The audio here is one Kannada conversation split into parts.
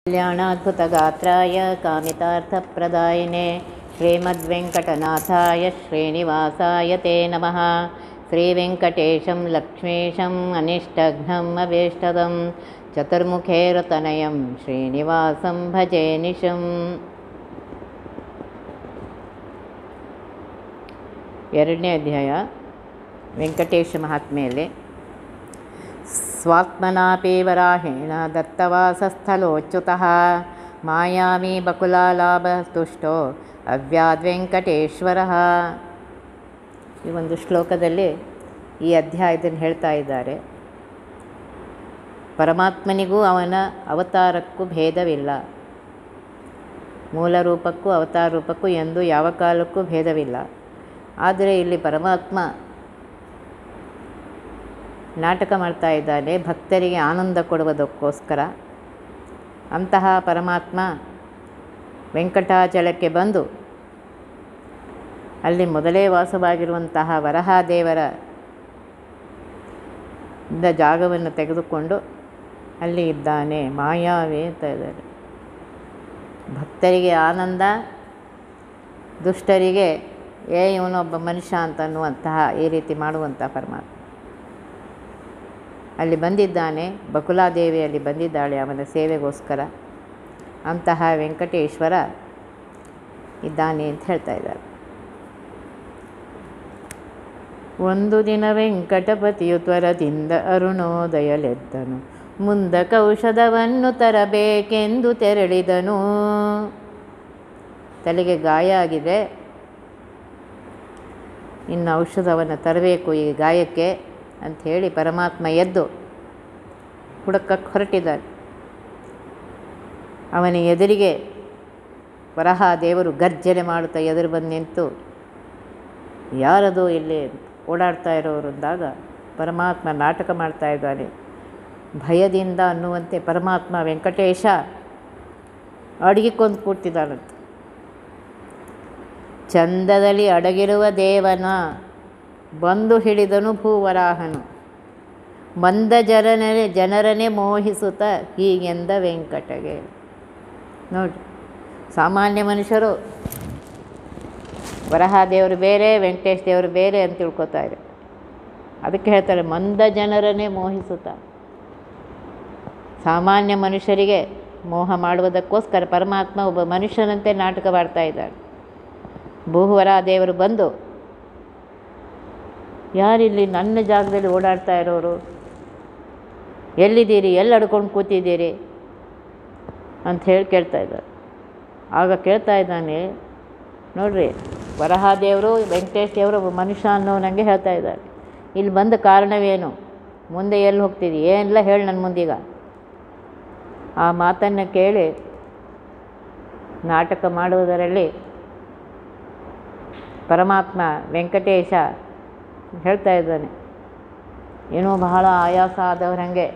कल्याणाद्भुतगात्राय कामितार्थप्रदायिने श्रीमद्वेङ्कटनाथाय श्रीनिवासाय ते नमः श्रीवेङ्कटेशं लक्ष्मीशम् अनिष्टघ्नम् अभीष्टदं चतुर्मुखेरतनयं श्रीनिवासं भजे निशम् ಎರಡನೇ ಅಧ್ಯಾಯ ವೆಂಕಟೇಶ ಮಹಾತ್ಮೆಯಲ್ಲಿ ಸ್ವಾತ್ಮನಾಪಿ ವರಾಹೇಣ ದತ್ತವಾಸಸ್ಥಲೋಚ್ಯುತಃ ಮಾಯಾವಿ ಬಕುಲಾಲಾಭ ತುಷ್ಟೋ ಅವ್ಯಾದ್ವೆಂಕಟೇಶ್ವರ ಈ ಒಂದು ಶ್ಲೋಕದಲ್ಲಿ ಈ ಅಧ್ಯಾಯದಲ್ಲಿ ಹೇಳ್ತಾ ಇದ್ದಾರೆ ಪರಮಾತ್ಮನಿಗೂ ಅವನ ಅವತಾರಕ್ಕೂ ಭೇದವಿಲ್ಲ ಮೂಲ ರೂಪಕ್ಕೂ ಅವತಾರ ರೂಪಕ್ಕೂ ಎಂದು ಯಾವ ಕಾಲಕ್ಕೂ ಭೇದವಿಲ್ಲ ಆದರೆ ಇಲ್ಲಿ ಪರಮಾತ್ಮ ನಾಟಕ ಮಾಡ್ತಾ ಇದ್ದಾನೆ ಭಕ್ತರಿಗೆ ಆನಂದ ಕೊಡುವುದಕ್ಕೋಸ್ಕರ ಅಂತಹ ಪರಮಾತ್ಮ ವೆಂಕಟಾಚಲಕ್ಕೆ ಬಂದು ಅಲ್ಲಿ ಮೊದಲೇ ವಾಸವಾಗಿರುವಂತಹ ವರಹಾದೇವರ ಇಂದ ಜಾಗವನ್ನು ತೆಗೆದುಕೊಂಡು ಅಲ್ಲಿ ಇದ್ದಾನೆ ಮಾಯಾವಿ ಅಂತ ಇದ್ದಾರೆ ಭಕ್ತರಿಗೆ ಆನಂದ ದುಷ್ಟರಿಗೆ ಏ ಇವನೊಬ್ಬ ಮನುಷ್ಯ ಅಂತ ಅನ್ನುವಂತಹ ಈ ರೀತಿ ಮಾಡುವಂಥ ಪರಮಾತ್ಮ ಅಲ್ಲಿ ಬಂದಿದ್ದಾನೆ ಬಕುಲಾದೇವಿಯಲ್ಲಿ ಬಂದಿದ್ದಾಳೆ ಅವನ ಸೇವೆಗೋಸ್ಕರ ಅಂತಹ ವೆಂಕಟೇಶ್ವರ ಇದ್ದಾನೆ ಅಂತ ಹೇಳ್ತಾ ಇದ್ದಾರೆ ಒಂದು ದಿನ ವೆಂಕಟಪತಿಯು ತ್ವರದಿಂದ ಅರುಣೋದಯಲೆದ್ದನು ಮುಂದಕೌಷಧವನ್ನು ತರಬೇಕೆಂದು ತೆರಳಿದನು ತಲೆಗೆ ಗಾಯ ಆಗಿದೆ ಇನ್ನು ಔಷಧವನ್ನು ತರಬೇಕು ಈ ಗಾಯಕ್ಕೆ ಅಂಥೇಳಿ ಪರಮಾತ್ಮ ಎದ್ದು ಹುಡುಕಕ್ಕೆ ಹೊರಟಿದ್ದಾನೆ ಅವನ ಎದುರಿಗೆ ವರಹ ದೇವರು ಗರ್ಜನೆ ಮಾಡುತ್ತಾ ಎದುರು ಬಂದು ನಿಂತು ಯಾರದು ಇಲ್ಲಿ ಓಡಾಡ್ತಾ ಇರೋರು ಅಂದಾಗ ಪರಮಾತ್ಮ ನಾಟಕ ಮಾಡ್ತಾ ಇದ್ದಾನೆ ಭಯದಿಂದ ಅನ್ನುವಂತೆ ಪರಮಾತ್ಮ ವೆಂಕಟೇಶ ಅಡಗಿಕೊಂಡು ಕೂಡ್ತಿದ್ದಾನಂತೆ ಚಂದದಲ್ಲಿ ಅಡಗಿರುವ ದೇವನ ಬಂದು ಹಿಡಿದನು ಭೂವರಾಹನು ಮಂದ ಜನರನೆ ಜನರನ್ನೇ ಮೋಹಿಸುತ್ತ ಹೀಗೆಂದ ವೆಂಕಟಗೆ ನೋಡಿ ಸಾಮಾನ್ಯ ಮನುಷ್ಯರು ವರಹ ದೇವರು ಬೇರೆ ವೆಂಕಟೇಶ್ ದೇವರು ಬೇರೆ ಅಂತ ತಿಳ್ಕೊತಾರೆ ಅದಕ್ಕೆ ಹೇಳ್ತಾರೆ ಮಂದ ಜನರನ್ನೇ ಮೋಹಿಸುತ್ತ ಸಾಮಾನ್ಯ ಮನುಷ್ಯರಿಗೆ ಮೋಹ ಮಾಡುವುದಕ್ಕೋಸ್ಕರ ಪರಮಾತ್ಮ ಒಬ್ಬ ಮನುಷ್ಯನಂತೆ ನಾಟಕ ಮಾಡ್ತಾ ಇದ್ದಾನೆ ಭೂವರ ದೇವರು ಬಂದು ಯಾರಿಲ್ಲಿ ನನ್ನ ಜಾಗದಲ್ಲಿ ಓಡಾಡ್ತಾ ಇರೋರು ಎಲ್ಲಿದ್ದೀರಿ ಎಲ್ಲಿ ಅಡ್ಕೊಂಡು ಕೂತಿದ್ದೀರಿ ಅಂತ ಹೇಳಿ ಕೇಳ್ತಾ ಇದ್ದಾರೆ ಆಗ ಕೇಳ್ತಾ ಇದ್ದಾನೆ ನೋಡ್ರಿ ವರಹಾದೇವರು ವೆಂಕಟೇಶ್ ದೇವರು ಒಬ್ಬ ಮನುಷ್ಯ ಅನ್ನೋ ನನಗೆ ಹೇಳ್ತಾ ಇದ್ದಾರೆ ಇಲ್ಲಿ ಬಂದ ಕಾರಣವೇನು ಮುಂದೆ ಎಲ್ಲಿ ಹೋಗ್ತಿದ್ದಿ ಏನೆಲ್ಲ ಹೇಳಿ ನನ್ನ ಮುಂದೀಗ ಆ ಮಾತನ್ನು ಕೇಳಿ ನಾಟಕ ಮಾಡುವುದರಲ್ಲಿ ಪರಮಾತ್ಮ ವೆಂಕಟೇಶ ಹೇಳ್ತಾ ಇದ್ದಾನೆ ಏನೋ ಬಹಳ ಆಯಾಸ ಆದವರಂಗೆ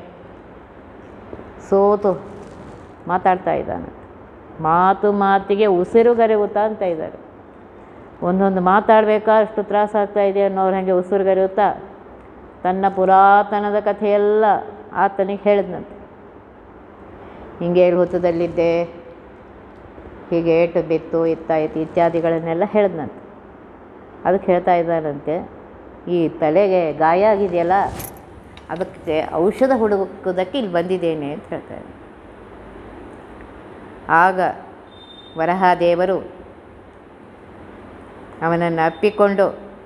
ಸೋತು ಮಾತಾಡ್ತಾ ಇದ್ದಾನೆ ಮಾತು ಮಾತಿಗೆ ಉಸಿರುಗರೆಯುತ್ತಾ ಅಂತ ಇದ್ದಾರೆ ಒಂದೊಂದು ಮಾತಾಡಬೇಕಾ ಅಷ್ಟು ತ್ರಾಸ ಆಗ್ತಾ ಇದೆ ಅನ್ನೋರು ಹಾಗೆ ಉಸಿರುಗರೆಯುತ್ತಾ ತನ್ನ ಪುರಾತನದ ಕಥೆಯೆಲ್ಲ ಆತನಿಗೆ ಹೇಳಿದ್ನಂತೆ ಹಿಂಗೆ ಹೊತ್ತದಲ್ಲಿದ್ದೆ ಹೀಗೆ ಏಟು ಬಿತ್ತು ಇತ್ತಾಯಿತು ಇತ್ಯಾದಿಗಳನ್ನೆಲ್ಲ ಹೇಳಿದ್ನಂತೆ ಅದಕ್ಕೆ ಹೇಳ್ತಾ ಇದ್ದಾನಂತೆ ಈ ತಲೆಗೆ ಗಾಯ ಆಗಿದೆಯಲ್ಲ ಅದಕ್ಕೆ ಔಷಧ ಹುಡುಕೋದಕ್ಕೆ ಇಲ್ಲಿ ಬಂದಿದ್ದೇನೆ ಅಂತ ಹೇಳ್ತಾರೆ ಆಗ ವರಹಾದೇವರು ಅವನನ್ನು ಅಪ್ಪಿಕೊಂಡು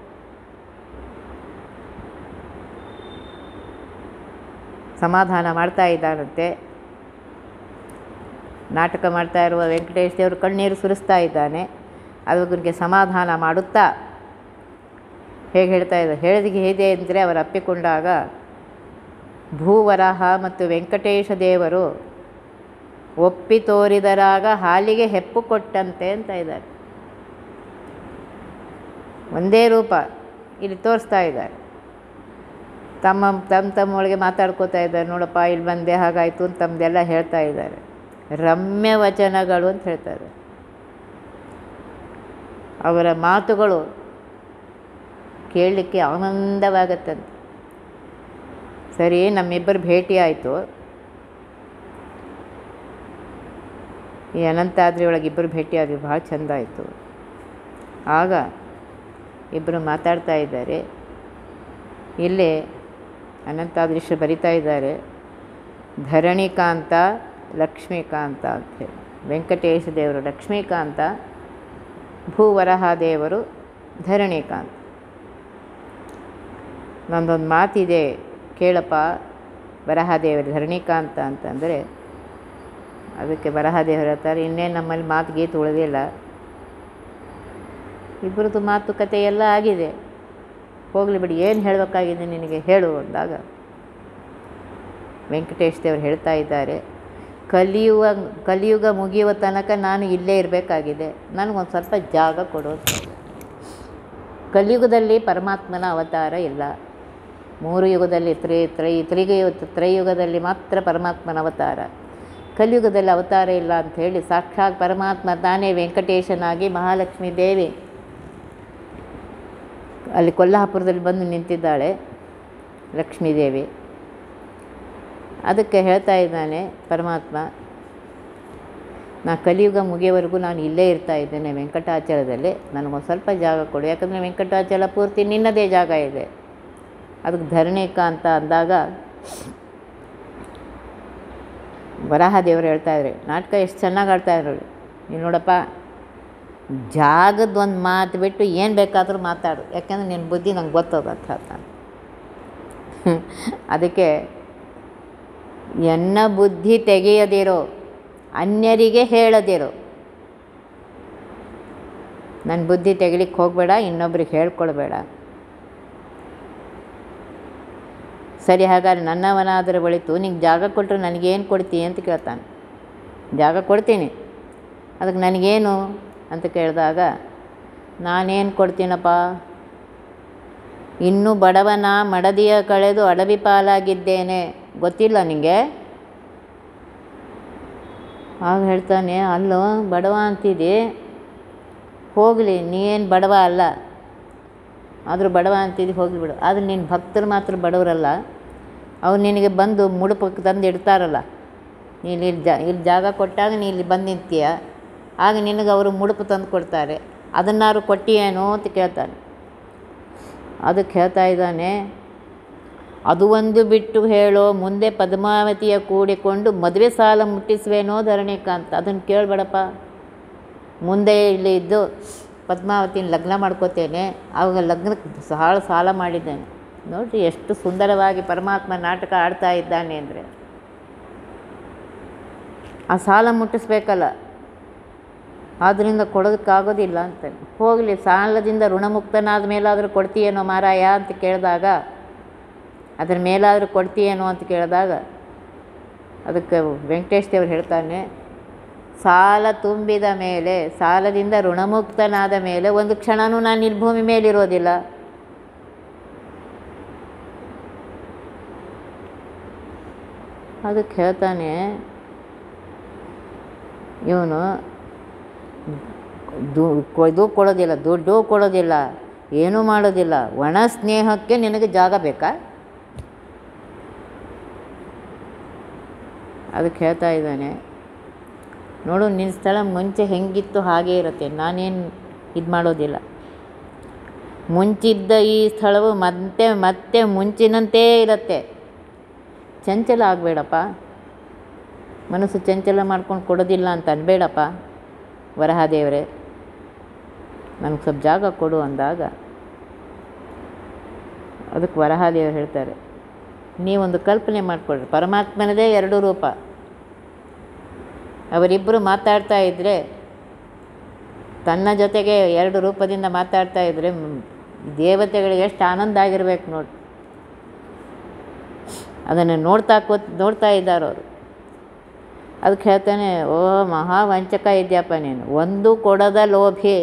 ಸಮಾಧಾನ ಮಾಡ್ತಾ ಇದ್ದಾನಂತೆ ನಾಟಕ ಮಾಡ್ತಾ ಇರುವ ವೆಂಕಟೇಶ್ ದೇವರು ಕಣ್ಣೀರು ಸುರಿಸ್ತಾ ಇದ್ದಾನೆ ಅದಕ್ಕೆ ಸಮಾಧಾನ ಮಾಡುತ್ತಾ ಹೇಗೆ ಹೇಳ್ತಾ ಇದ್ದಾರೆ ಹೇಳಿದಿಗೆ ಹೇಗೆ ಅಂದರೆ ಅವರು ಅಪ್ಪಿಕೊಂಡಾಗ ಭೂವರಹ ಮತ್ತು ವೆಂಕಟೇಶ ದೇವರು ಒಪ್ಪಿ ತೋರಿದರಾಗ ಹಾಲಿಗೆ ಹೆಪ್ಪು ಕೊಟ್ಟಂತೆ ಅಂತ ಇದ್ದಾರೆ ಒಂದೇ ರೂಪ ಇಲ್ಲಿ ತೋರಿಸ್ತಾ ಇದ್ದಾರೆ ತಮ್ಮ ತಮ್ಮ ತಮ್ಮೊಳಗೆ ಮಾತಾಡ್ಕೋತಾ ಇದ್ದಾರೆ ನೋಡಪ್ಪ ಇಲ್ಲಿ ಬಂದೆ ಹಾಗಾಯಿತು ಅಂತ ತಮ್ಮದೆಲ್ಲ ಹೇಳ್ತಾ ಇದ್ದಾರೆ ರಮ್ಯ ವಚನಗಳು ಅಂತ ಹೇಳ್ತಾರೆ ಅವರ ಮಾತುಗಳು ಕೇಳಲಿಕ್ಕೆ ಆನಂದವಾಗತ್ತಂತೆ ಸರಿ ನಮ್ಮಿಬ್ಬರು ಭೇಟಿ ಆಯಿತು ಈ ಅನಂತಾದ್ರಿ ಒಳಗೆ ಇಬ್ಬರು ಭೇಟಿಯಾಗಿ ಭಾಳ ಚೆಂದ ಆಯಿತು ಆಗ ಇಬ್ಬರು ಮಾತಾಡ್ತಾ ಇದ್ದಾರೆ ಇಲ್ಲಿ ಅನಂತಾದ್ರೀಶ್ವರ ಬರಿತಾ ಇದ್ದಾರೆ ಧರಣಿಕಾಂತ ಲಕ್ಷ್ಮೀಕಾಂತ ಅಂಥೇಳಿ ವೆಂಕಟೇಶ ದೇವರು ಲಕ್ಷ್ಮೀಕಾಂತ ಭೂವರಹ ದೇವರು ಧರಣಿಕಾಂತ ನಂದೊಂದು ಮಾತಿದೆ ಕೇಳಪ್ಪ ವರಹದೇವರು ಧರಣಿಕಾಂತ ಅಂತಂದರೆ ಅದಕ್ಕೆ ವರಹದೇವರು ಹೇಳ್ತಾರೆ ಇನ್ನೇನು ನಮ್ಮಲ್ಲಿ ಮಾತು ಗೀತು ಉಳಿದಿಲ್ಲ ಇಬ್ಬರದ್ದು ಮಾತುಕತೆ ಎಲ್ಲ ಆಗಿದೆ ಹೋಗಲಿ ಬಿಡಿ ಏನು ಹೇಳಬೇಕಾಗಿದೆ ನಿನಗೆ ಹೇಳು ಅಂದಾಗ ವೆಂಕಟೇಶ್ ದೇವರು ಹೇಳ್ತಾ ಇದ್ದಾರೆ ಕಲಿಯುವ ಕಲಿಯುಗ ಮುಗಿಯುವ ತನಕ ನಾನು ಇಲ್ಲೇ ಇರಬೇಕಾಗಿದೆ ನನಗೊಂದು ಸ್ವಲ್ಪ ಜಾಗ ಕೊಡು ಅಂತ. ಕಲಿಯುಗದಲ್ಲಿ ಪರಮಾತ್ಮನ ಅವತಾರ ಇಲ್ಲ ಮೂರು ಯುಗದಲ್ಲಿ ತ್ರಿ ತ್ರೈ ತ್ರಿಯುಗ ತ್ರೈಯುಗದಲ್ಲಿ ಮಾತ್ರ ಪರಮಾತ್ಮನ ಅವತಾರ ಕಲಿಯುಗದಲ್ಲಿ ಅವತಾರ ಇಲ್ಲ ಅಂತ ಹೇಳಿ ಸಾಕ್ಷಾತ್ ಪರಮಾತ್ಮ ತಾನೇ ವೆಂಕಟೇಶನಾಗಿ ಮಹಾಲಕ್ಷ್ಮೀ ದೇವಿ ಅಲ್ಲಿ ಕೊಲ್ಲಾಪುರದಲ್ಲಿ ಬಂದು ನಿಂತಿದ್ದಾಳೆ ಲಕ್ಷ್ಮೀದೇವಿ ಅದಕ್ಕೆ ಹೇಳ್ತಾ ಇದ್ದಾನೆ ಪರಮಾತ್ಮ ನಾ ಕಲಿಯುಗ ಮುಗಿಯೋವರೆಗೂ ನಾನು ಇಲ್ಲೇ ಇರ್ತಾ ಇದ್ದೇನೆ ವೆಂಕಟಾಚಲದಲ್ಲಿ ನನಗೊಂದು ಸ್ವಲ್ಪ ಜಾಗ ಕೊಡು ಯಾಕಂದರೆ ವೆಂಕಟಾಚಲ ಪೂರ್ತಿ ನಿನ್ನದೇ ಜಾಗ ಇದೆ ಅದಕ್ಕೆ ಧರಣಿಕ ಅಂತ ಅಂದಾಗ ವರಾಹ ದೇವರು ಹೇಳ್ತಾ ಇದ್ರು ನಾಟಕ ಎಷ್ಟು ಚೆನ್ನಾಗಿ ಆಡ್ತಾ ಇದ್ರು ನೀನು ನೋಡಪ್ಪ ಜಾಗದ ಒಂದು ಮಾತು ಬಿಟ್ಟು ಏನು ಬೇಕಾದರೂ ಮಾತಾಡು ಯಾಕೆಂದ್ರೆ ನಿನ್ನ ಬುದ್ಧಿ ನಂಗೆ ಗೊತ್ತದ ಅಂತ ಹೇಳ್ತಾನೆ ಅದಕ್ಕೆ ಎನ್ನ ಬುದ್ಧಿ ತೆಗೆಯದಿರೋ ಅನ್ಯರಿಗೆ ಹೇಳದಿರೋ ನನ್ನ ಬುದ್ಧಿ ತೆಗಿಲಿಕ್ಕೆ ಹೋಗಬೇಡ ಇನ್ನೊಬ್ರಿಗೆ ಹೇಳ್ಕೊಳ್ಬೇಡ ಸರಿ ಹಾಗಾದ್ರೆ ನನ್ನವನಾದರೆ ಒಳಿತು ನಿಂಗೆ ಜಾಗ ಕೊಟ್ಟರೆ ನನಗೇನು ಕೊಡ್ತೀಯ ಅಂತ ಕೇಳ್ತಾನೆ ಜಾಗ ಕೊಡ್ತೀನಿ ಅದಕ್ಕೆ ನನಗೇನು ಅಂತ ಕೇಳಿದಾಗ ನಾನೇನು ಕೊಡ್ತೀನಪ್ಪ ಇನ್ನೂ ಬಡವನ ಮಡದಿಯ ಕಳೆದು ಅಡವಿ ಪಾಲಾಗಿದ್ದೇನೆ ಗೊತ್ತಿಲ್ಲ ನಿಂಗೆ ಆಗ ಹೇಳ್ತಾನೆ ಅಲ್ಲೋ ಬಡವ ಅಂತಿದೆ ಹೋಗಲಿ ನೀನು ಬಡವ ಅಲ್ಲ ಆದರೂ ಬಡವ ಅಂತಿದ್ದು ಹೋಗಿ ಬಿಡು ಆದರೆ ನಿನ್ನ ಭಕ್ತರು ಮಾತ್ರ ಬಡವರಲ್ಲ ಅವ್ರು ನಿನಗೆ ಬಂದು ಮುಡುಪಕ್ಕೆ ತಂದು ಇಡ್ತಾರಲ್ಲ ನೀನು ಇಲ್ಲಿ ಜಾ ಇಲ್ಲಿ ಜಾಗ ಕೊಟ್ಟಾಗ ನೀ ಇಲ್ಲಿ ಬಂದು ನಿಂತೀಯ ಆಗ ನಿನಗೆ ಅವರು ಮುಡುಪು ತಂದು ಕೊಡ್ತಾರೆ ಅದನ್ನಾರು ಕೊಟ್ಟಿಯೇನೋ ಅಂತ ಕೇಳ್ತಾನೆ ಅದಕ್ಕೆ ಹೇಳ್ತಾ ಇದ್ದಾನೆ ಅದು ಒಂದು ಬಿಟ್ಟು ಹೇಳೋ ಮುಂದೆ ಪದ್ಮಾವತಿಯ ಕೂಡಿಕೊಂಡು ಮದುವೆ ಸಾಲ ಮುಟ್ಟಿಸುವೇನೋ ಧರಣಿಕಾಂತ ಅದನ್ನು ಕೇಳಬೇಡಪ್ಪ ಮುಂದೆ ಇಲ್ಲಿ ಇದ್ದು ಪದ್ಮಾವತಿನ ಲಗ್ನ ಮಾಡ್ಕೋತೇನೆ ಆವಾಗ ಲಗ್ನಕ್ಕೆ ಬಹಳ ಸಾಲ ಮಾಡಿದ್ದೇನೆ ನೋಡಿರಿ ಎಷ್ಟು ಸುಂದರವಾಗಿ ಪರಮಾತ್ಮ ನಾಟಕ ಆಡ್ತಾ ಇದ್ದಾನೆ ಅಂದರೆ ಆ ಸಾಲ ಮುಟ್ಟಿಸ್ಬೇಕಲ್ಲ ಆದ್ದರಿಂದ ಕೊಡೋದಕ್ಕಾಗೋದಿಲ್ಲ ಅಂತ ಹೋಗಲಿ ಸಾಲದಿಂದ ಋಣಮುಕ್ತನಾದ ಮೇಲಾದರೂ ಕೊಡ್ತೀಯೇನೋ ಮಾರಾಯ ಅಂತ ಕೇಳಿದಾಗ ಅದ್ರ ಮೇಲಾದರೂ ಕೊಡ್ತೀಯೇನೋ ಅಂತ ಕೇಳಿದಾಗ ಅದಕ್ಕೆ ವೆಂಕಟೇಶ್ ದೇವ್ರು ಹೇಳ್ತಾನೆ ಸಾಲ ತುಂಬಿದ ಮೇಲೆ ಸಾಲದಿಂದ ಋಣಮುಕ್ತನಾದ ಮೇಲೆ ಒಂದು ಕ್ಷಣನೂ ನಾನು ಇಲ್ಲಿ ಭೂಮಿ ಮೇಲಿರೋದಿಲ್ಲ ಅದಕ್ಕೆ ಹೇಳ್ತಾನೆ ಇವನು ದು ಇದು ಕೊಡೋದಿಲ್ಲ ದುಡ್ಡು ಕೊಡೋದಿಲ್ಲ ಏನೂ ಮಾಡೋದಿಲ್ಲ ಒಣ ಸ್ನೇಹಕ್ಕೆ ನಿನಗೆ ಜಾಗ ಬೇಕಾ ಅದಕ್ಕೆ ಹೇಳ್ತಾ ಇದ್ದಾನೆ ನೋಡು ನಿನ್ನ ಸ್ಥಳ ಮುಂಚೆ ಹೆಂಗಿತ್ತು ಹಾಗೇ ಇರುತ್ತೆ ನಾನೇನು ಇದು ಮಾಡೋದಿಲ್ಲ ಮುಂಚಿದ್ದ ಈ ಸ್ಥಳವು ಮತ್ತೆ ಮತ್ತೆ ಮುಂಚಿನಂತೆ ಇರುತ್ತೆ ಚಂಚಲ ಆಗಬೇಡಪ್ಪ ಮನಸ್ಸು ಚಂಚಲ ಮಾಡ್ಕೊಂಡು ಕೊಡೋದಿಲ್ಲ ಅಂತ ಅನ್ಬೇಡಪ್ಪ ವರಹದೇವರೇ ನನಗೆ ಸ್ವಲ್ಪ ಜಾಗ ಕೊಡು ಅಂದಾಗ ಅದಕ್ಕೆ ವರಹದೇವರು ಹೇಳ್ತಾರೆ ನೀವೊಂದು ಕಲ್ಪನೆ ಮಾಡಿಕೊಡ್ರಿ ಪರಮಾತ್ಮನದೇ ಎರಡು ರೂಪ ಅವರಿಬ್ಬರು ಮಾತಾಡ್ತಾ ಇದ್ದರೆ ತನ್ನ ಜೊತೆಗೆ ಎರಡು ರೂಪದಿಂದ ಮಾತಾಡ್ತಾ ಇದ್ದರೆ ಮ್, ದೇವತೆಗಳಿಗೆ ಎಷ್ಟು ಆನಂದ ಆಗಿರ್ಬೇಕು ನೋಡಿ ಅದನ್ನು ನೋಡ್ತಾ ಕೂತ್ ನೋಡ್ತಾ ಇದ್ದಾರೆ ಅವರು ಅದಕ್ಕೆ ಹೇಳ್ತಾನೆ ಓ ಮಹಾ ವಂಚಕ ಇದೆಯಪ್ಪ ನೀನು ಒಂದು ಕೊಡದ ಲೋಭಿ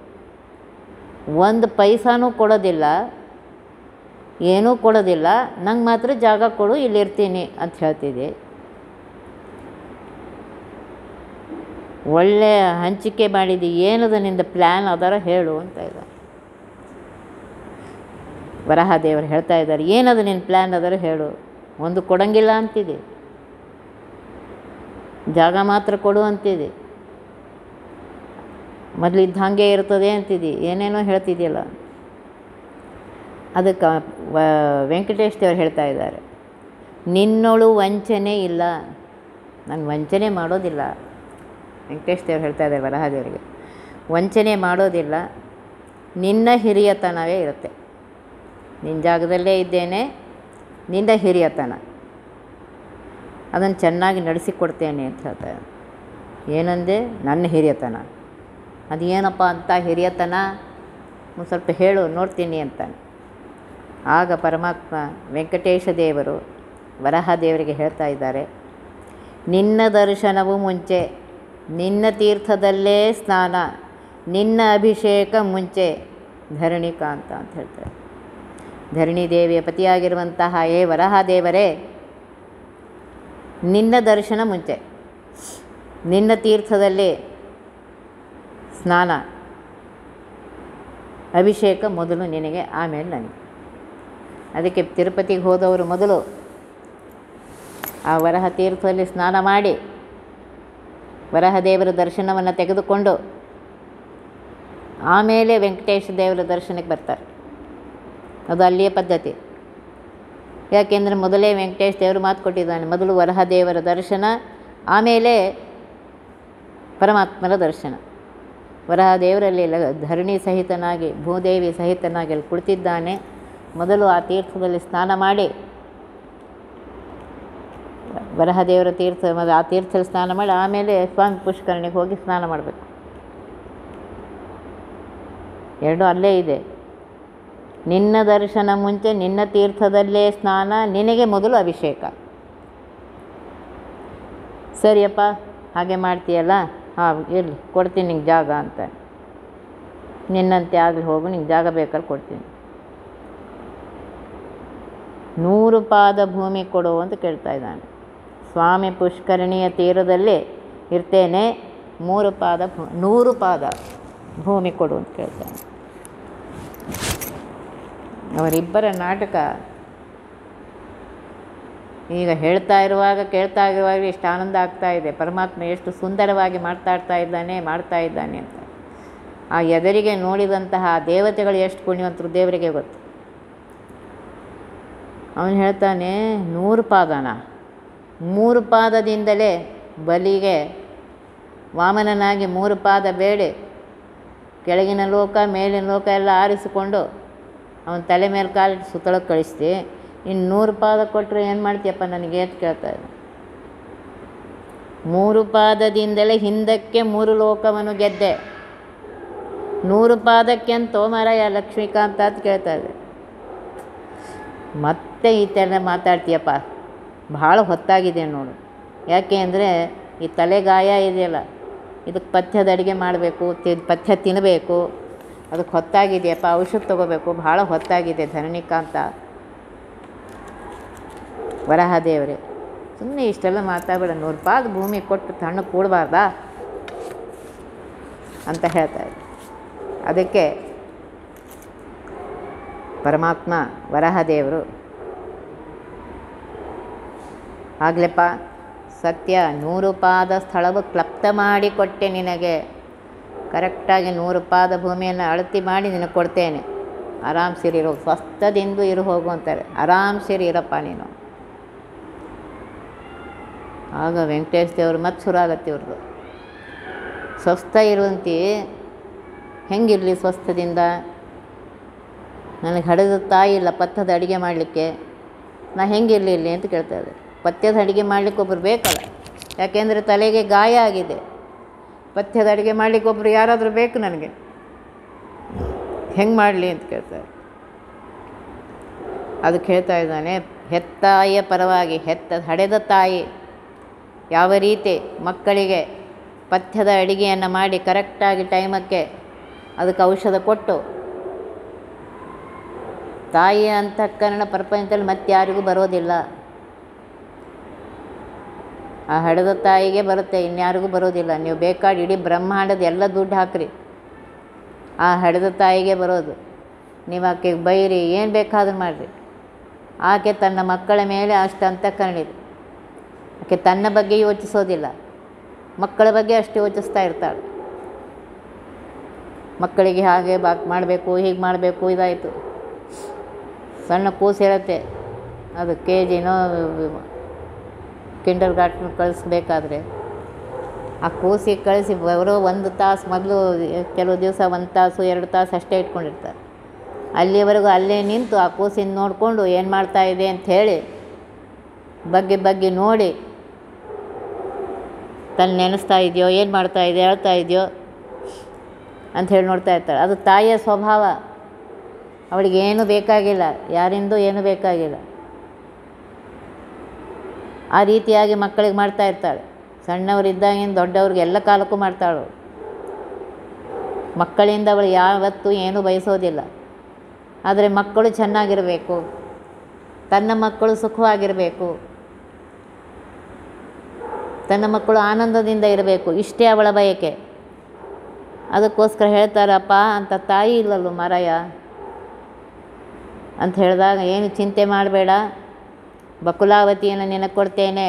ಒಂದು ಪೈಸಾನೂ ಕೊಡೋದಿಲ್ಲ ಏನೂ ಕೊಡೋದಿಲ್ಲ ನಂಗೆ ಮಾತ್ರ ಜಾಗ ಕೊಡು ಇಲ್ಲಿರ್ತೀನಿ ಅಂತ ಹೇಳ್ತಿದ್ದೆ ಒಳ್ಳೆ ಹಂಚಿಕೆ ಮಾಡಿದ್ದು ಏನದು ನಿಂದ ಪ್ಲ್ಯಾನ್ ಅದರ ಹೇಳು ಅಂತ ಇದ್ದಾರೆ ವರಹ ದೇವರು ಹೇಳ್ತಾ ಇದ್ದಾರೆ ಏನದು ನಿನ್ನ ಪ್ಲ್ಯಾನ್ ಅದರ ಹೇಳು ಒಂದು ಕೊಡಂಗಿಲ್ಲ ಅಂತಿದೆ ಜಾಗ ಮಾತ್ರ ಕೊಡು ಅಂತಿದೆ ಮೊದಲಿದ್ದ ಹಾಗೆ ಇರ್ತದೆ ಅಂತಿದ್ದಿ ಏನೇನೋ ಹೇಳ್ತಿದ್ಯಲ್ಲ ಅದಕ್ಕೆ ವೆಂಕಟೇಶ್ ದೇವ್ರು ಹೇಳ್ತಾ ಇದ್ದಾರೆ ನಿನ್ನೊಳು ವಂಚನೆ ಇಲ್ಲ ನಾನು ವಂಚನೆ ಮಾಡೋದಿಲ್ಲ ವೆಂಕಟೇಶ್ ದೇವ್ರು ಹೇಳ್ತಾ ಇದ್ದಾರೆ ವರಹದೇವರಿಗೆ ವಂಚನೆ ಮಾಡೋದಿಲ್ಲ ನಿನ್ನ ಹಿರಿಯತನವೇ ಇರುತ್ತೆ ನಿನ್ನ ಜಾಗದಲ್ಲೇ ಇದ್ದೇನೆ ನಿನ್ನ ಹಿರಿಯತನ ಅದನ್ನು ಚೆನ್ನಾಗಿ ನಡೆಸಿಕೊಡ್ತೇನೆ ಅಂತ ಹೇಳ್ತಾರೆ ಏನಂದೆ ನನ್ನ ಹಿರಿಯತನ ಅದು ಏನಪ್ಪ ಅಂತ ಹಿರಿಯತನ ಒಂದು ಸ್ವಲ್ಪ ಹೇಳು ನೋಡ್ತೀನಿ ಅಂತಾನೆ ಆಗ ಪರಮಾತ್ಮ ವೆಂಕಟೇಶ ದೇವರು ವರಹ ದೇವರಿಗೆ ಹೇಳ್ತಾ ಇದ್ದಾರೆ ನಿನ್ನ ದರ್ಶನವು ಮುಂಚೆ ನಿನ್ನ ತೀರ್ಥದಲ್ಲೇ ಸ್ನಾನ ನಿನ್ನ ಅಭಿಷೇಕ ಮುಂಚೆ ಧರಣಿಕಾಂತ ಅಂತ ಹೇಳ್ತಾರೆ ಧರಣಿ ದೇವಿಯ ಪತಿಯಾಗಿರುವಂತಹ ಏ ವರಹ ದೇವರೇ ನಿನ್ನ ದರ್ಶನ ಮುಂಚೆ ನಿನ್ನ ತೀರ್ಥದಲ್ಲಿ ಸ್ನಾನ ಅಭಿಷೇಕ ಮೊದಲು ನಿನಗೆ ಆಮೇಲೆ ನನಗೆ ಅದಕ್ಕೆ ತಿರುಪತಿಗೆ ಹೋದವರು ಮೊದಲು ಆ ವರಹ ತೀರ್ಥದಲ್ಲಿ ಸ್ನಾನ ಮಾಡಿ ವರಹ ದೇವರ ದರ್ಶನವನ್ನು ತೆಗೆದುಕೊಂಡು ಆಮೇಲೆ ವೆಂಕಟೇಶ ದೇವರ ದರ್ಶನಕ್ಕೆ ಬರ್ತಾರೆ ಅದು ಅಲ್ಲಿಯ ಪದ್ಧತಿ ಯಾಕೆಂದರೆ ಮೊದಲೇ ವೆಂಕಟೇಶ್ ದೇವರು ಮಾತು ಕೊಟ್ಟಿದ್ದಾನೆ ಮೊದಲು ವರಹ ದೇವರ ದರ್ಶನ ಆಮೇಲೆ ಪರಮಾತ್ಮನ ದರ್ಶನ ವರಹ ದೇವರಲ್ಲಿ ಲ- ಧರಣಿ ಸಹಿತನಾಗಿ ಭೂದೇವಿ ಸಹಿತನಾಗಿ ಅಲ್ಲಿ ಕುಳಿತಿದ್ದಾನೆ ಮೊದಲು ಆ ತೀರ್ಥದಲ್ಲಿ ಸ್ನಾನ ಮಾಡಿ ವರಹ ದೇವರ ತೀರ್ಥ ಮೊದಲು ಆ ತೀರ್ಥದಲ್ಲಿ ಸ್ನಾನ ಮಾಡಿ ಆಮೇಲೆ ಸ್ವಾಮಿ ಪುಷ್ಕರಣಿಗೆ ಹೋಗಿ ಸ್ನಾನ ಮಾಡಬೇಕು ಎರಡು ಅಲ್ಲೇ ಇದೆ ನಿನ್ನ ದರ್ಶನ ಮುಂಚೆ ನಿನ್ನ ತೀರ್ಥದಲ್ಲೇ ಸ್ನಾನ ನಿನಗೆ ಮೊದಲು ಅಭಿಷೇಕ ಸರಿಯಪ್ಪ ಹಾಗೆ ಮಾಡ್ತೀಯಲ್ಲ ಹಾಂ ಇರಲಿ ಕೊಡ್ತೀನಿ ನಿಂಗೆ ಜಾಗ ಅಂತ ನಿನ್ನಂತೆ ಆಗಲಿ ಹೋಗು ನಿಂಗೆ ಜಾಗ ಬೇಕಾದ್ರೆ ಕೊಡ್ತೀನಿ ನೂರು ಪಾದ ಭೂಮಿ ಕೊಡು ಅಂತ ಕೇಳ್ತಾ ಇದ್ದಾನೆ ಸ್ವಾಮಿ ಪುಷ್ಕರಣಿಯ ತೀರದಲ್ಲಿ ಇರ್ತೇನೆ ಮೂರು ಪಾದ ಭೂ ನೂರು ಪಾದ ಭೂಮಿ ಕೊಡು ಅಂತ ಕೇಳ್ತಾನೆ ಅವರಿಬ್ಬರ ನಾಟಕ ಈಗ ಹೇಳ್ತಾ ಇರುವಾಗ ಕೇಳ್ತಾ ಇರುವಾಗ ಎಷ್ಟು ಆನಂದ ಆಗ್ತಾ ಇದೆ ಪರಮಾತ್ಮ ಎಷ್ಟು ಸುಂದರವಾಗಿ ಮಾತಾಡ್ತಾ ಇದ್ದಾನೆ ಮಾಡ್ತಾ ಇದ್ದಾನೆ ಅಂತ ಆ ಎದರಿಗೆ ನೋಡಿದಂತಹ ದೇವತೆಗಳು ಎಷ್ಟು ಪುಣ್ಯವಂತರು ದೇವರಿಗೆ ಗೊತ್ತು ಅವನು ಹೇಳ್ತಾನೆ ನೂರು ಪಾದನ ಮೂರು ಪಾದದಿಂದಲೇ ಬಲಿಗೆ ವಾಮನನಾಗಿ ಮೂರು ಪಾದ ಬೇಡಿ ಕೆಳಗಿನ ಲೋಕ ಮೇಲಿನ ಲೋಕ ಎಲ್ಲ ಆರಿಸಿಕೊಂಡು ಅವನ ತಲೆ ಮೇಲೆ ಕಾಲಿಟ್ಟು ಸುತ್ತಳಕ್ಕೆ ಕಳಿಸ್ತಿ ಇನ್ನು ನೂರು ಪಾದ ಕೊಟ್ಟರೆ ಏನು ಮಾಡ್ತೀಯಪ್ಪ ನನಗೆ ಅಂತ ಕೇಳ್ತಾ ಇದ್ದ ಮೂರು ಪಾದದಿಂದಲೇ ಹಿಂದಕ್ಕೆ ಮೂರು ಲೋಕವನ್ನು ಗೆದ್ದೆ ನೂರು ಪಾದಕ್ಕೆ ಅಂತೋ ಮಾರಾಯ ಲಕ್ಷ್ಮೀಕಾಂತ ಅಂತ ಕೇಳ್ತಾ ಇದೆ ಮತ್ತೆ ಈ ಥರ ಮಾತಾಡ್ತೀಯಪ್ಪ ಭಾಳ ಹೊತ್ತಾಗಿದೆ ನೋಡು ಯಾಕೆ ಅಂದರೆ ಈ ತಲೆಗಾಯ ಇದೆಯಲ್ಲ ಇದಕ್ಕೆ ಪಥ್ಯದ ಅಡುಗೆ ಮಾಡಬೇಕು ತಿ ಪಥ್ಯ ತಿನ್ನಬೇಕು ಅದಕ್ಕೆ ಹೊತ್ತಾಗಿದೆಯಪ್ಪ ಔಷಧ ತೊಗೋಬೇಕು ಭಾಳ ಹೊತ್ತಾಗಿದೆ ಧರಣಿಕಾಂತ ವರಹ ದೇವರೇ ಸುಮ್ಮನೆ ಇಷ್ಟೆಲ್ಲ ಮಾತಾಡಬೇಡ ನೂರು ಪಾದ ಭೂಮಿ ಕೊಟ್ಟು ತಣ್ಣು ಕೂಡಬಾರ್ದಾ ಅಂತ ಹೇಳ್ತಾ ಇದ್ದೆ ಅದಕ್ಕೆ ಪರಮಾತ್ಮ ವರಹ ದೇವರು ಆಗ್ಲೆಪ್ಪ ಸತ್ಯ ನೂರು ಪಾದ ಸ್ಥಳವು ಕ್ಲಪ್ತ ಮಾಡಿ ಕೊಟ್ಟೆ ನಿನಗೆ ಕರೆಕ್ಟಾಗಿ ನೂರು ಪಾದ ಭೂಮಿಯನ್ನು ಅಳತಿ ಮಾಡಿ ನಿನಗೆ ಕೊಡ್ತೇನೆ ಆರಾಮ್ ಸಿರಿ ಇರೋ ಸ್ವಸ್ಥದಿಂದ ಇರು ಹೋಗು ಅಂತಾರೆ ಆರಾಮ್ ಸಿರಿ ಇರಪ್ಪ ನೀನು ಆಗ ವೆಂಕಟೇಶ್ ದೇವ್ರು ಮತ್ತೆ ಶುರುವಾಗತ್ತೆ ಇವ್ರದ್ದು ಸ್ವಸ್ಥ ಇರುವಂತೆ ಹೆಂಗಿರಲಿ ಸ್ವಸ್ಥದಿಂದ ನನಗೆ ಹಡೆದ ತಾಯಿ ಇಲ್ಲ ಪಥ್ಯದ ಅಡುಗೆ ಮಾಡಲಿಕ್ಕೆ ನಾ ಹೆಂಗಿರಲಿ ಇಲ್ಲಿ ಅಂತ ಕೇಳ್ತಾ ಇದ್ದೆ ಪಥ್ಯದ ಅಡುಗೆ ಮಾಡಲಿಕ್ಕೆ ಒಬ್ಬರು ಬೇಕಲ್ಲ ಯಾಕೆಂದರೆ ತಲೆಗೆ ಗಾಯ ಆಗಿದೆ ಪಥ್ಯದ ಅಡುಗೆ ಮಾಡಲಿಕ್ಕೆ ಒಬ್ಬರು ಯಾರಾದರೂ ಬೇಕು ನನಗೆ ಹೆಂಗೆ ಮಾಡಲಿ ಅಂತ ಕೇಳ್ತಾರೆ ಅದಕ್ಕೆ ಹೇಳ್ತಾ ಇದ್ದಾನೆ ಹೆತ್ತಾಯಿಯ ಪರವಾಗಿ ಹೆತ್ತ ಹಡೆದ ತಾಯಿ ಯಾವ ರೀತಿ ಮಕ್ಕಳಿಗೆ ಪಥ್ಯದ ಅಡಿಗೆಯನ್ನು ಮಾಡಿ ಕರೆಕ್ಟಾಗಿ ಟೈಮಕ್ಕೆ ಅದಕ್ಕೆ ಔಷಧ ಕೊಟ್ಟು ತಾಯಿಯ ಅಂತಃಕರಣ ಪ್ರಪಂಚದಲ್ಲಿ ಮತ್ತೆ ಯಾರಿಗೂ ಬರೋದಿಲ್ಲ ಆ ಹಡೆದ ತಾಯಿಗೆ ಬರುತ್ತೆ ಇನ್ಯಾರಿಗೂ ಬರೋದಿಲ್ಲ ನೀವು ಬೇಕಾದ್ರೆ ಇಡೀ ಬ್ರಹ್ಮಾಂಡದ ಎಲ್ಲ ದುಡ್ಡು ಹಾಕ್ರಿ ಆ ಹಡೆದ ತಾಯಿಗೆ ಬರೋದು ನೀವು ಆಕೆಗೆ ಬೈರಿ ಏನು ಬೇಕಾದ್ರೂ ಮಾಡಿರಿ ಆಕೆ ತನ್ನ ಮಕ್ಕಳ ಮೇಲೆ ಅಷ್ಟು ಅಂತಃಕರಣ ಇದೆ ಆಕೆ ತನ್ನ ಬಗ್ಗೆ ಯೋಚಿಸೋದಿಲ್ಲ ಮಕ್ಕಳ ಬಗ್ಗೆ ಅಷ್ಟು ಯೋಚಿಸ್ತಾ ಇರ್ತಾಳೆ ಮಕ್ಕಳಿಗೆ ಹಾಗೆ ಬಾ ಮಾಡಬೇಕು ಹೀಗೆ ಮಾಡಬೇಕು ಇದಾಯಿತು ಸಣ್ಣ ಕೂಸು ಇರುತ್ತೆ ಅದು ಕೆ ಜಿನೋ ಕಿಂಡರ್ ಗಾರ್ಟನ್ ಕಳಿಸ್ಬೇಕಾದ್ರೆ ಆ ಕೂಸಿಗೆ ಕಳಿಸಿ ಬರೋ ಒಂದು ತಾಸು ಮೊದಲು ಕೆಲವು ದಿವಸ ಒಂದು ತಾಸು ಎರಡು ತಾಸು ಅಷ್ಟೇ ಇಟ್ಕೊಂಡಿರ್ತಾರೆ ಅಲ್ಲಿವರೆಗೂ ಅಲ್ಲೇ ನಿಂತು ಆ ಕೂಸಿನ ನೋಡಿಕೊಂಡು ಏನು ಮಾಡ್ತಾ ಇದೆ ಅಂತ ಹೇಳಿ ಬಗ್ಗೆ ಬಗ್ಗೆ ನೋಡಿ ತನ್ನ ನೆನೆಸ್ತಾ ಇದೆಯೋ ಏನು ಮಾಡ್ತಾ ಇದೆ ಹೇಳ್ತಾ ಇದೆಯೋ ಅಂತ ಹೇಳಿ ನೋಡ್ತಾ ಇರ್ತಾಳೆ ಅದು ತಾಯಿಯ ಸ್ವಭಾವ ಅವಳಿಗೆ ಏನು ಬೇಕಾಗಿಲ್ಲ ಯಾರಿಂದೂ ಏನು ಬೇಕಾಗಿಲ್ಲ ಆ ರೀತಿಯಾಗಿ ಮಕ್ಕಳಿಗೆ ಮಾಡ್ತಾ ಇರ್ತಾಳೆ ಸಣ್ಣವರಿದ್ದಾಗಿಂದ ದೊಡ್ಡವ್ರಿಗೆ ಎಲ್ಲ ಕಾಲಕ್ಕೂ ಮಾಡ್ತಾಳು ಮಕ್ಕಳಿಂದ ಅವಳು ಯಾವತ್ತೂ ಏನೂ ಬಯಸೋದಿಲ್ಲ ಆದರೆ ಮಕ್ಕಳು ಚೆನ್ನಾಗಿರಬೇಕು ತನ್ನ ಮಕ್ಕಳು ಸುಖವಾಗಿರಬೇಕು ತನ್ನ ಮಕ್ಕಳು ಆನಂದದಿಂದ ಇರಬೇಕು ಇಷ್ಟೇ ಅವಳ ಬಯಕೆ ಅದಕ್ಕೋಸ್ಕರ ಹೇಳ್ತಾರಪ್ಪ ಅಂತ ತಾಯಿ ಇಲ್ಲಲ್ಲೂ ಮರಯ ಅಂತ ಹೇಳಿದಾಗ ಏನು ಚಿಂತೆ ಮಾಡಬೇಡ ಬಕುಲಾವತಿಯನ್ನು ನಿನಗೆ ಕೊಡ್ತೇನೆ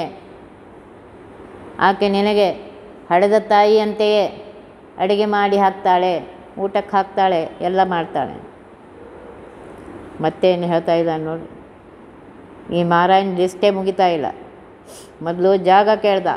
ಆಕೆ ನಿನಗೆ ಹಡೆದ ತಾಯಿಯಂತೆಯೇ ಅಡುಗೆ ಮಾಡಿ ಹಾಕ್ತಾಳೆ ಊಟಕ್ಕೆ ಹಾಕ್ತಾಳೆ ಎಲ್ಲ ಮಾಡ್ತಾಳೆ ಮತ್ತೇನು ಹೇಳ್ತಾ ಇದ್ದಾನೆ ನೋಡಿ ಈ ಮಾರಾಯಣ ಲಿಸ್ಟೇ ಮುಗಿತಾ ಇಲ್ಲ ಮೊದಲು ಜಾಗ ಕೇಳ್ದ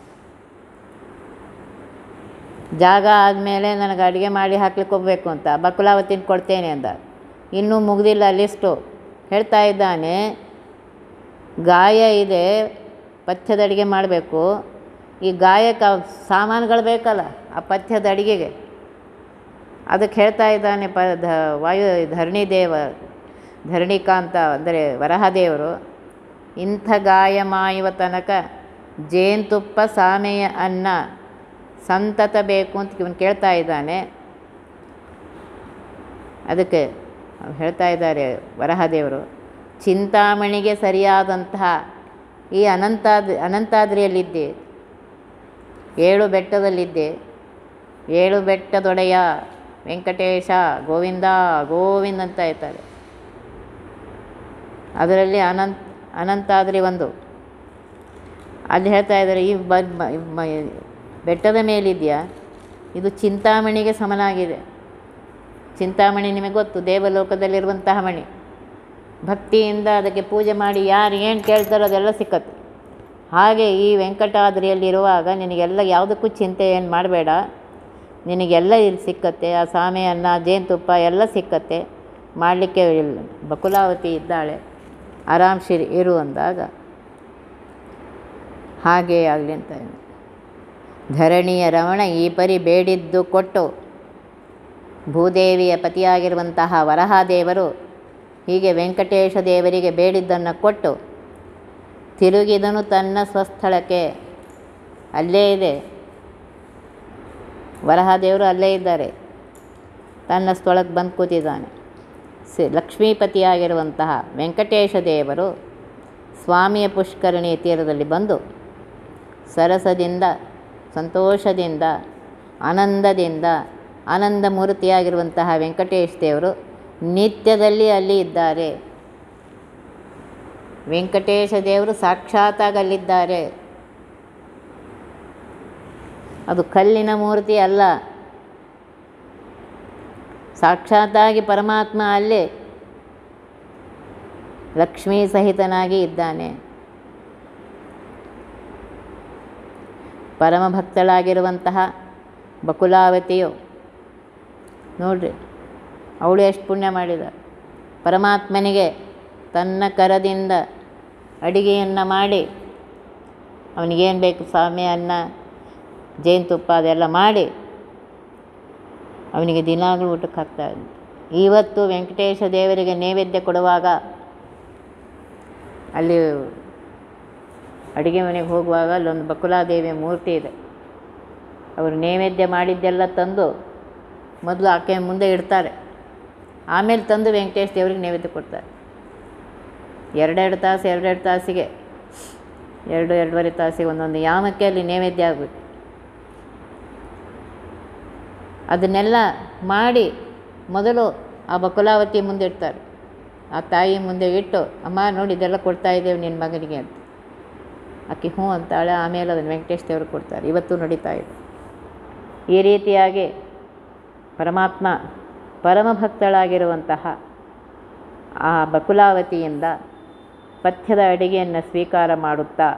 ಜಾಗ ಆದಮೇಲೆ ನನಗೆ ಅಡುಗೆ ಮಾಡಿ ಹಾಕ್ಲಿಕ್ಕೆ ಹೋಗ್ಬೇಕು ಅಂತ ಬಕುಲಾವತಿನ ಕೊಡ್ತೇನೆ ಅಂದ ಇನ್ನೂ ಮುಗ್ದಿಲ್ಲ ಲಿಸ್ಟು ಹೇಳ್ತಾ ಇದ್ದಾನೆ ಗಾಯ ಇದೆ ಪಥ್ಯದ ಅಡುಗೆ ಮಾಡಬೇಕು ಈ ಗಾಯಕ್ಕೆ ಸಾಮಾನುಗಳು ಬೇಕಲ್ಲ ಆ ಪಥ್ಯದ ಅಡುಗೆಗೆ ಅದಕ್ಕೆ ಹೇಳ್ತಾ ಇದ್ದಾನೆ ಪ ಧ ವಾಯು ಧರಣಿ ದೇವ ಧರಣಿಕಾಂತ ಅಂದರೆ ವರಹದೇವರು ಇಂಥ ಗಾಯ ಮಾಯುವ ತನಕ ಜೇನುತುಪ್ಪ ಸಾಮೆಯ ಅನ್ನ ಸಂತತ ಬೇಕು ಅಂತ ಇವನು ಕೇಳ್ತಾ ಇದ್ದಾನೆ ಅದಕ್ಕೆ ಹೇಳ್ತಾ ಇದ್ದಾರೆ ವರಹದೇವರು ಚಿಂತಾಮಣಿಗೆ ಸರಿಯಾದಂತಹ ಈ ಅನಂತಾದ್ ಅನಂತಾದ್ರಿಯಲ್ಲಿದ್ದೆ ಏಳು ಬೆಟ್ಟದಲ್ಲಿದ್ದೆ ಏಳು ಬೆಟ್ಟದೊಡೆಯ ವೆಂಕಟೇಶ ಗೋವಿಂದ ಗೋವಿಂದ ಅಂತ ಇರ್ತಾರೆ ಅದರಲ್ಲಿ ಅನಂತ ಅನಂತಾದ್ರಿ ಒಂದು ಅಲ್ಲಿ ಹೇಳ್ತಾ ಇದ್ದಾರೆ ಈ ಬ ಮ- ಮ- ಬೆಟ್ಟದ ಮೇಲಿದೆಯಾ ಇದು ಚಿಂತಾಮಣಿಗೆ ಸಮನಾಗಿದೆ ಚಿಂತಾಮಣಿ ನಿಮಗೆ ಗೊತ್ತು ದೇವಲೋಕದಲ್ಲಿರುವಂತಹ ಮಣಿ ಭಕ್ತಿಯಿಂದ ಅದಕ್ಕೆ ಪೂಜೆ ಮಾಡಿ ಯಾರು ಏನು ಕೇಳ್ತಾರೋ ಅದೆಲ್ಲ ಸಿಕ್ಕತ್ತೆ ಹಾಗೆ ಈ ವೆಂಕಟಾದ್ರಿಯಲ್ಲಿರುವಾಗ ನಿನಗೆಲ್ಲ ಯಾವುದಕ್ಕೂ ಚಿಂತೆ ಏನು ಮಾಡಬೇಡ ನಿನಗೆಲ್ಲ ಇಲ್ಲಿ ಸಿಕ್ಕತ್ತೆ ಆ ಸಾಮೆ ಅನ್ನ ಜೇನುತುಪ್ಪ ಎಲ್ಲ ಸಿಕ್ಕತ್ತೆ ಮಾಡಲಿಕ್ಕೆ ಇಲ್ಲ ಬಕುಲಾವತಿ ಇದ್ದಾಳೆ ಆರಾಮ್ಸಿರಿ ಇರು ಅಂದಾಗ ಹಾಗೇ ಆಗಲಿ ಅಂತ ಇದೆ. ಧರಣಿಯ ರಮಣ ಈ ಪರಿ ಬೇಡಿದ್ದು ಕೊಟ್ಟು ಭೂದೇವಿಯ ಪತಿಯಾಗಿರುವಂತಹ ವರಹಾದೇವರು ಹೀಗೆ ವೆಂಕಟೇಶ ದೇವರಿಗೆ ಬೇಡಿದ್ದನ್ನು ಕೊಟ್ಟು ತಿರುಗಿದನು ತನ್ನ ಸ್ವಸ್ಥಳಕ್ಕೆ ಅಲ್ಲೇ ಇದೆ ವರಹದೇವರು ಅಲ್ಲೇ ಇದ್ದಾರೆ ತನ್ನ ಸ್ಥಳಕ್ಕೆ ಬಂದು ಕೂತಿದ್ದಾನೆ ಸಿ ಲಕ್ಷ್ಮೀಪತಿಯಾಗಿರುವಂತಹ ವೆಂಕಟೇಶ ದೇವರು ಸ್ವಾಮಿಯ ಪುಷ್ಕರಣಿ ತೀರದಲ್ಲಿ ಬಂದು ಸರಸದಿಂದ ಸಂತೋಷದಿಂದ ಆನಂದದಿಂದ ಆನಂದ ಮೂರ್ತಿಯಾಗಿರುವಂತಹ ವೆಂಕಟೇಶ ದೇವರು ನಿತ್ಯದಲ್ಲಿ ಅಲ್ಲಿ ಇದ್ದಾರೆ ವೆಂಕಟೇಶ ದೇವರು ಸಾಕ್ಷಾತ್ತಾಗಿ ಅಲ್ಲಿದ್ದಾರೆ ಅದು ಕಲ್ಲಿನ ಮೂರ್ತಿ ಅಲ್ಲ ಸಾಕ್ಷಾತ್ತಾಗಿ ಪರಮಾತ್ಮ ಅಲ್ಲೇ ಲಕ್ಷ್ಮೀ ಸಹಿತನಾಗಿ ಇದ್ದಾನೆ ಪರಮ ಭಕ್ತಳಾಗಿರುವಂತಹ ಬಕುಲಾವತಿಯು ನೋಡ್ರಿ ಅವಳು ಎಷ್ಟು ಪುಣ್ಯ ಮಾಡಿದ ಪರಮಾತ್ಮನಿಗೆ ತನ್ನ ಕರದಿಂದ ಅಡಿಗೆಯನ್ನು ಮಾಡಿ ಅವನಿಗೇನು ಬೇಕು ಸಾಮೆ ಅನ್ನ ಜೇನುತುಪ್ಪ ಅದೆಲ್ಲ ಮಾಡಿ ಅವನಿಗೆ ದಿನಾಗಲೂ ಊಟಕ್ಕೆ ಹಾಕ್ತಾ ಇದ್ದ ಇವತ್ತು ವೆಂಕಟೇಶ ದೇವರಿಗೆ ನೈವೇದ್ಯ ಕೊಡುವಾಗ ಅಲ್ಲಿ ಅಡುಗೆ ಮನೆಗೆ ಹೋಗುವಾಗ ಅಲ್ಲೊಂದು ಬಕುಲಾದೇವಿಯ ಮೂರ್ತಿ ಇದೆ ಅವರು ನೈವೇದ್ಯ ಮಾಡಿದ್ದೆಲ್ಲ ತಂದು ಮೊದಲು ಆಕೆ ಮುಂದೆ ಇಡ್ತಾರೆ ಆಮೇಲೆ ತಂದು ವೆಂಕಟೇಶ ದೇವರಿಗೆ ನೈವೇದ್ಯ ಕೊಡ್ತಾರೆ ಎರಡೆರಡು ತಾಸು ಎರಡೆರಡು ತಾಸಿಗೆ ಎರಡು ಎರಡೂವರೆ ತಾಸಿಗೆ ಒಂದೊಂದು ಯಾಮಕ್ಕೆ ಅಲ್ಲಿ ನೈವೇದ್ಯ ಆಗಬೇಕು ಅದನ್ನೆಲ್ಲ ಮಾಡಿ ಮೊದಲು ಆ ಬಕುಲಾವತಿ ಮುಂದೆ ಇಡ್ತಾರೆ ಆ ತಾಯಿ ಮುಂದೆ ಇಟ್ಟು ಅಮ್ಮ ನೋಡಿ ಇದೆಲ್ಲ ಕೊಡ್ತಾ ಇದ್ದೇವೆ ನಿನ್ನ ಮಗನಿಗೆ ಅಂತ ಆಕೆ ಹ್ಞೂ ಅಂತಾಳೆ ಆಮೇಲೆ ಅದನ್ನು ವೆಂಕಟೇಶ್ ದೇವ್ರಿಗೆ ಕೊಡ್ತಾರೆ ಇವತ್ತು ನಡೀತಾ ಇದೆ ಈ ರೀತಿಯಾಗಿ ಪರಮಾತ್ಮ ಪರಮಭಕ್ತಳಾಗಿರುವಂತಹ ಆ ಬಕುಲಾವತಿಯಿಂದ ಪಥ್ಯದ ಅಡಿಗೆಯನ್ನು ಸ್ವೀಕಾರ ಮಾಡುತ್ತಾ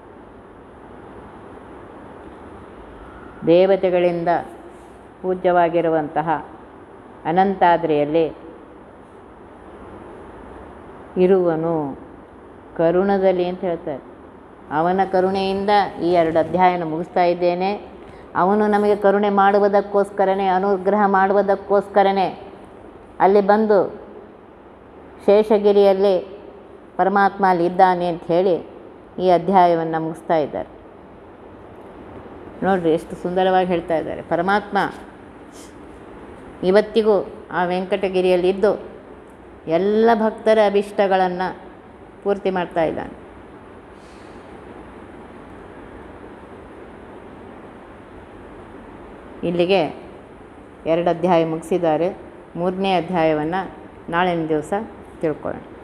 ದೇವತೆಗಳಿಂದ ಪೂಜ್ಯವಾಗಿರುವಂತಹ ಅನಂತಾದ್ರಿಯಲ್ಲಿ ಇರುವನು ಕರುಣದಲ್ಲಿ ಅಂತ ಹೇಳ್ತಾರೆ ಅವನ ಕರುಣೆಯಿಂದ ಈ ಎರಡು ಅಧ್ಯಾಯನ ಮುಗಿಸ್ತಾ ಇದ್ದೇನೆ ಅವನು ನಮಗೆ ಕರುಣೆ ಮಾಡುವುದಕ್ಕೋಸ್ಕರನೇ ಅನುಗ್ರಹ ಮಾಡುವುದಕ್ಕೋಸ್ಕರನೇ ಅಲ್ಲಿ ಬಂದು ಶೇಷಗಿರಿಯಲ್ಲಿ ಪರಮಾತ್ಮ ಅಲ್ಲಿ ಇದ್ದಾನೆ ಅಂತ ಹೇಳಿ ಈ ಅಧ್ಯಾಯವನ್ನು ಮುಗಿಸ್ತಾ ಇದ್ದಾರೆ ನೋಡ್ರಿ ಎಷ್ಟು ಸುಂದರವಾಗಿ ಹೇಳ್ತಾ ಇದ್ದಾರೆ ಪರಮಾತ್ಮ ಇವತ್ತಿಗೂ ಆ ವೆಂಕಟಗಿರಿಯಲ್ಲಿದ್ದು ಎಲ್ಲ ಭಕ್ತರ ಅಭಿಷ್ಟಗಳನ್ನು ಪೂರ್ತಿ ಮಾಡ್ತಾ ಇದ್ದಾನೆ ಇಲ್ಲಿಗೆ ಎರಡು ಅಧ್ಯಾಯ ಮುಗಿಸಿದ್ದಾರೆ ಮೂರನೇ ಅಧ್ಯಾಯವನ್ನು ನಾಳಿನ ದಿವಸ ತಿಳ್ಕೊಳ್ಳೋಣ